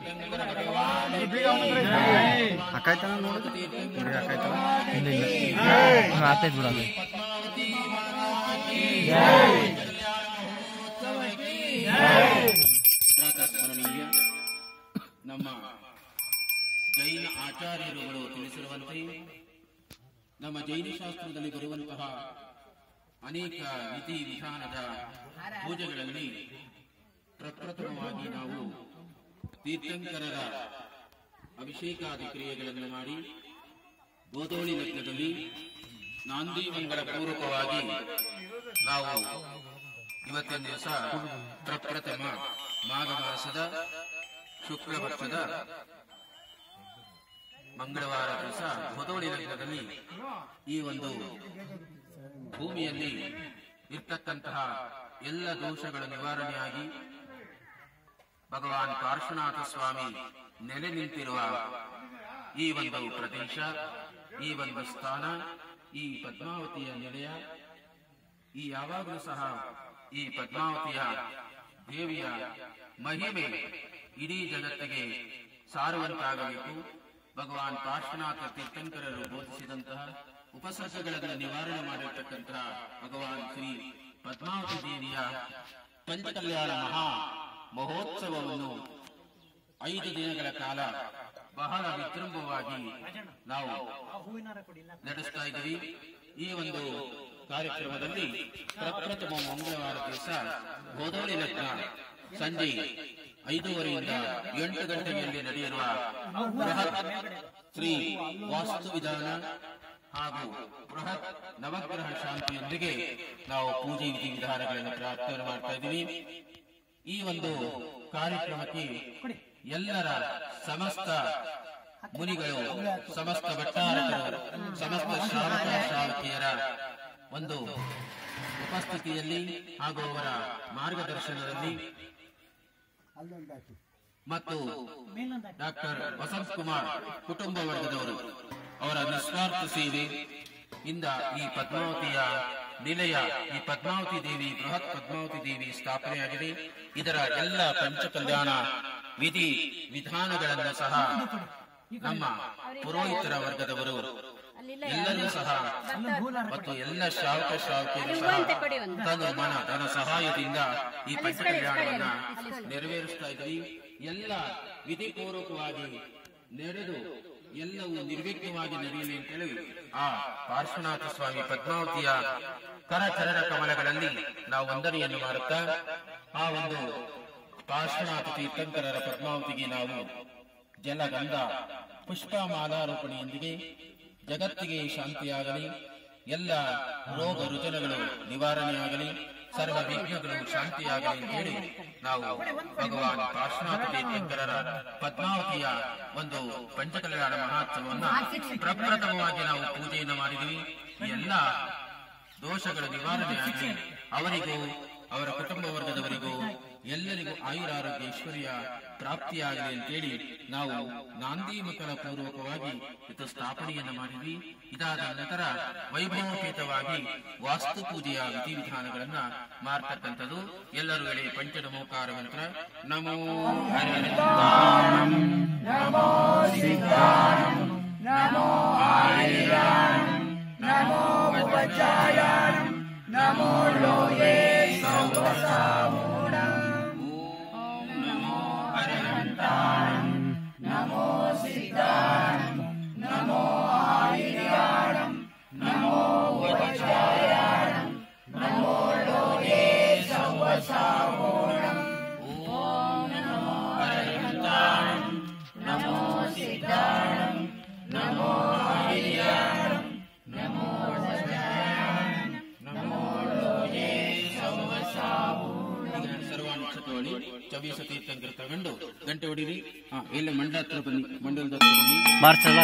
ಹಾಕಾಯ್ತಾನ ನೋಡು ನೋಡಿ ಹಾಕಾಯ್ತಾನ ಇಲ್ಲ ಇಲ್ಲ ಆಗ್ತೈತೆ ಬಿಡ ಅದು ಸ್ಮರಣೀಯ ನಮ್ಮ ಜೈನ ಆಚಾರ್ಯರುಗಳು ತಿಳಿಸಿರುವಂತೆ ನಮ್ಮ ಜೈನ ಶಾಸ್ತ್ರದಲ್ಲಿ ಬರುವಂತಹ ಅನೇಕ ವಿಧಿ ವಿಧಾನದ ಪೂಜೆಗಳಲ್ಲಿ ಪ್ರಪ್ರಥಮವಾಗಿ ನಾವು ತೀರ್ಥಂಕರರ ಅಭಿಷೇಕಾದಿ ಕ್ರಿಯೆಗಳನ್ನು ಮಾಡಿ ಗೋಧೋಳಿ ಲಗ್ನದಲ್ಲಿ ನಾಂದಿ ಮಂಗಳ ಪೂರ್ವಕವಾಗಿ ನಾವು ಇವತ್ತಿನ ದಿವಸ ಪ್ರಪ್ರಥಮ ಮಾಘ ಮಾಸದ ಶುಕ್ಲ ಪಕ್ಷದ ಮಂಗಳವಾರ ದಿವಸ ಹೊದೋಳಿ ಲಗ್ನದಲ್ಲಿ ಈ ಒಂದು ಭೂಮಿಯಲ್ಲಿ ಇರ್ತಕ್ಕಂತಹ ಎಲ್ಲ ದೋಷಗಳ ನಿವಾರಣೆಯಾಗಿ ಭಗವಾನ್ ಪಾರ್ಶ್ವನಾಥ ಸ್ವಾಮಿ ನೆಲೆ ನಿಂತಿರುವ ಈ ಒಂದು ಪ್ರದೇಶ ಈ ಒಂದು ಸ್ಥಾನ ಈ ಪದ್ಮಾವತಿಯ ನೆಲೆಯ ಈ ಯಾವಾಗಲೂ ಸಹ ಈ ಪದ್ಮಾವತಿಯ ದೇವಿಯ ಮಹಿಮೆ ಇಡೀ ಜಗತ್ತಿಗೆ ಸಾರುವಂತಾಗಬೇಕು ಭಗವಾನ್ ಪಾರ್ಶ್ವನಾಥ ತೀರ್ಥಂಕರರು ಬೋಧಿಸಿದಂತಹ ಉಪಸರ್ಗಗಳನ್ನು ನಿವಾರಣೆ ಮಾಡಿರ್ತಕ್ಕಂತಹ ಭಗವಾನ್ ಶ್ರೀ ಪದ್ಮಾವತಿ ದೇವಿಯ ಪಂಚಕಲ್ಯಾಣ ಮಹಾ ಮಹೋತ್ಸವವನ್ನು ಐದು ದಿನಗಳ ಕಾಲ ಬಹಳ ವಿಜೃಂಭವಾಗಿ ನಾವು ನಡೆಸ್ತಾ ಇದ್ದೀವಿ ಈ ಒಂದು ಕಾರ್ಯಕ್ರಮದಲ್ಲಿ ಪ್ರಪ್ರಥಮ ಮಂಗಳವಾರ ದಿವಸ ಗೋಧೋಳಿ ಲಗ್ನ ಸಂಜೆ ಐದೂವರೆಯಿಂದ ಎಂಟು ಗಂಟೆಯಲ್ಲಿ ನಡೆಯುವ ಬೃಹತ್ ಶ್ರೀ ವಾಸ್ತು ವಿಧಾನ ಹಾಗೂ ಬೃಹತ್ ನವಗ್ರಹ ಶಾಂತಿಯೊಂದಿಗೆ ನಾವು ಪೂಜೆ ವಿಧಿ ವಿಧಾನಗಳನ್ನು ಪ್ರಾರ್ಥನೆ ಮಾಡ್ತಾ ಇದ್ದೀವಿ ಈ ಒಂದು ಕಾರ್ಯಕ್ರಮಕ್ಕೆ ಎಲ್ಲರ ಸಮಸ್ತ ಮುನಿಗಳು ಸಮಸ್ತ ಭಟ್ಟಾರಕರು ಸಮಸ್ತ ಶ್ರಾವಕ ಶ್ರಾವಕಿಯರ ಒಂದು ಉಪಸ್ಥಿತಿಯಲ್ಲಿ ಹಾಗೂ ಅವರ ಮಾರ್ಗದರ್ಶನದಲ್ಲಿ ಮತ್ತು ಡಾಕ್ಟರ್ ವಸಂತ್ ಕುಮಾರ್ ಕುಟುಂಬ ವರ್ಗದವರು ಅವರ ನಿಸ್ವಾರ್ಥ ಸೇವೆ ಇಂದ ಈ ಪದ್ಮಾವತಿಯ ನಿಲಯ ಈ ಪದ್ಮಾವತಿ ದೇವಿ ಬೃಹತ್ ಪದ್ಮಾವತಿ ದೇವಿ ಸ್ಥಾಪನೆಯಾಗಿದೆ ಇದರ ಎಲ್ಲ ಪಂಚಕಲ್ಯಾಣ ವಿಧಿ ವಿಧಾನಗಳನ್ನು ಸಹ ನಮ್ಮ ಪುರೋಹಿತರ ವರ್ಗದವರು ಎಲ್ಲರೂ ಸಹ ಮತ್ತು ಎಲ್ಲ ಶ್ರಾವಕ ಶ್ರಾವಕಿಯರು ಸಹ ತನ್ನ ಮನ ತನ್ನ ಸಹಾಯದಿಂದ ಈ ಪಂಚಕಲ್ಯಾಣವನ್ನ ನೆರವೇರಿಸ್ತಾ ಇದ್ದೀವಿ ಎಲ್ಲ ವಿಧಿಪೂರ್ವಕವಾಗಿ ನಡೆದು ಎಲ್ಲವೂ ನಿರ್ವಿಘ್ನವಾಗಿ ನಡೆಯಲಿ ಅಂತೇಳಿ ಆ ಪಾರ್ಶ್ವನಾಥ ಸ್ವಾಮಿ ಪದ್ಮಾವತಿಯ ಕರಚರಣ ಕಮಲಗಳಲ್ಲಿ ನಾವು ವಂದನೆಯನ್ನು ಮಾಡುತ್ತಾ ಆ ಒಂದು ಪಾರ್ಶ್ವನಾಥ ತೀರ್ಥಂಕರರ ಪದ್ಮಾವತಿಗೆ ನಾವು ಜಲಗಂಧ ಪುಷ್ಪ ಮಾಲಾರೋಪಣೆಯೊಂದಿಗೆ ಜಗತ್ತಿಗೆ ಶಾಂತಿಯಾಗಲಿ ಎಲ್ಲ ರೋಗ ರುಜಿನಗಳು ನಿವಾರಣೆಯಾಗಲಿ ಸರ್ವ ವಿಘ್ನಗಳು ಶಾಂತಿಯಾಗಲಿ ಅಂತ ಹೇಳಿ ನಾವು ಭಗವಾನ್ ಪಾರ್ಶ್ವನಾಥ ತೀರ್ಥಂಕರರ ಪದ್ಮಾವತಿಯ ಒಂದು ಪಂಚಕಲ್ಯಾಣ ಮಹೋತ್ಸವವನ್ನು ಪ್ರಪ್ರಥಮವಾಗಿ ನಾವು ಪೂಜೆಯನ್ನು ಮಾಡಿದೀವಿ ಈ ಎಲ್ಲ ದೋಷಗಳ ನಿವಾರಣೆಯಾಗಿ ಅವರಿಗೂ ಅವರ ಕುಟುಂಬ ವರ್ಗದವರಿಗೂ ಎಲ್ಲರಿಗೂ ಆಯುರಾರೋಗ್ಯ ಐಶ್ವರ್ಯ ಪ್ರಾಪ್ತಿಯಾಗಲಿ ಅಂತೇಳಿ ನಾವು ನಾಂದಿ ಮಕರ ಪೂರ್ವಕವಾಗಿ ಇದು ಸ್ಥಾಪನೆಯನ್ನು ಮಾಡಿದ್ವಿ ಇದಾದ ನಂತರ ವೈಭವೋಪೇತವಾಗಿ ವಾಸ್ತು ಪೂಜೆಯ ವಿಧಿವಿಧಾನಗಳನ್ನ ಮಾಡ್ತಕ್ಕಂಥದ್ದು ಎಲ್ಲರೂ ಹೇಳಿ ಪಂಚನಮೋಕಾರ ಮಂತ್ರ ನಮೋ ಹರಿಹರಂ ನಮೋ ಸಿದ್ಧಾಣಂ ನಮೋ ಆಯುರಾಣಂ ನಮೋ ವಜ್ರಾಯಣಂ ನಮೋ ಲೋಯೇ ಸರ್ವಸಾಮೂಢಂ ಓಂ ನಮೋ ಹರಿಹಂತಾಣಂ ನಮೋ ಸಿದ್ಧಾಣಂ ನಮೋ ಆಯುರಾಣಂ ನಮೋ ವಜ್ರಾಯಣಂ ನಮೋ ಲೋಯೇ ಸರ್ವಸಾಮೂಢಂ ಓಂ ನಮೋ ಹರಿಹಂತಾಣಂ ನಮೋ ಸಿದ್ಧಾಣಂ ನಮೋ ಆಯುರಾಣಂ ನಮೋ ವಜ್ರಾಯಣಂ ನಮೋ ಲೋಯೇ ಸರ್ವಸಾಮೂಢಂ ಈಗ ಸರ್ವಾನುಕ್ಷತೋಳಿ ಚವೀಸ ತೀರ್ಥಂಕರ ತಗೊಂಡು ಗಂಟೆ ಹೊಡಿರಿ ಹಾ ಇಲ್ಲ ಮಂಡಲ ಹತ್ರ ಬನ್ನಿ ಮಂಡಲದ ಹತ್ರ ಬನ್ನಿ ಬಾರ್ಸಲ್ಲ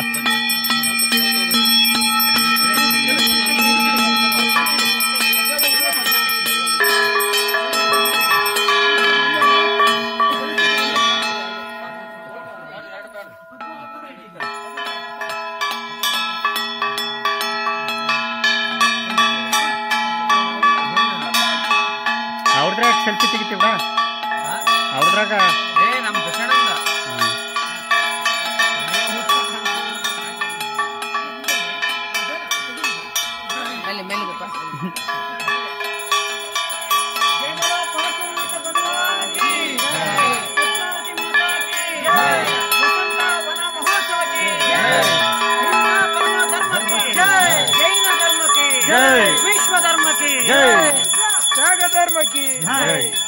ಅವ್ರದ್ರಾಗ ಸೆಲ್ಫಿ ತೆಗಿತೀವ್ರ ಅವ್ರದ್ರಾಗ ಏ ನಮ್ ದಕ್ಷಿಣದಿಂದ ಹ್ಮ್. ಜೈ ವಿಶ್ವ ಧರ್ಮಕ್ಕೆ ಜೈ ತ್ಯಾಗ ಧರ್ಮಕ್ಕೆ ಜೈ